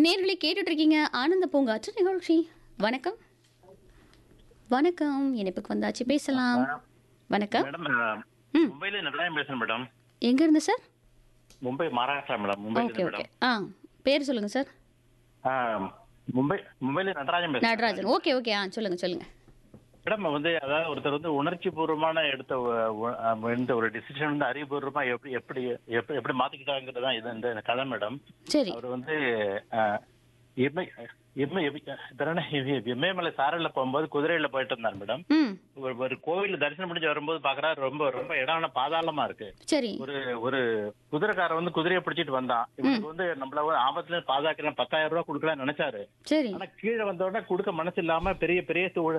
நேர்களை கேட்டுட்டு இருக்கீங்க ஆனந்த பூங்காற்று நிகழ்ச்சி வணக்கம் வணக்கம் இணைப்புக்கு வந்தாச்சு பேசலாம் வணக்கம் மேடம் ம். மும்பைல நடராஜன் பேசுறேன் மேடம் எங்க இருந்து சார் மும்பை மகாராஷ்டிரா மேடம் மும்பைல ஓகே இருந்து ஓகே மேடம் ஆ பேர் சொல்லுங்க சார் ஆ, மும்பை மும்பைல நடராஜன் பேசுறேன் நடராஜன் ஓகே ஓகே ஆ சொல்லுங்க சொல்லுங்க மேடம் வந்து அதாவது ஒருத்தர் வந்து உணர்ச்சி பூர்வமான எடுத்த ஒ- ஒ- அஹ் இந்த ஒரு டிசிஷன் வந்து அறிவுபூர்வமா எப்படி எப்படி எப்படி எப்படி மாத்திக்கிட்டாங்கிறது தான் இது இந்த இந்த கதை மேடம் சரி அவர் வந்து அஹ், இமய இமய இமய- இமய- இமயமலை சாரல்ல போகும்போது குதிரையில போயிட்டு இருந்தார் மேடம் ம் ஒரு ஒரு கோவில் தரிசனம் முடிஞ்சு வரும்போது பாக்குறாரு ரொம்ப ரொம்ப இடம் பாதாளமா இருக்கு சரி ஒரு ஒரு குதிரைக்காரன் வந்து குதிரையை பிடிச்சிட்டு வந்தான் இவனுக்கு வந்து நம்மள ஒரு ஆபத்துல இருந்து பாதுகாக்கலாம் பத்தாயிரம் ரூபாய் கொடுக்கலாம் நினைச்சாரு சரி ஆனா கீழே வந்த உடனே கொடுக்க மனசு இல்லாம பெரிய பெரிய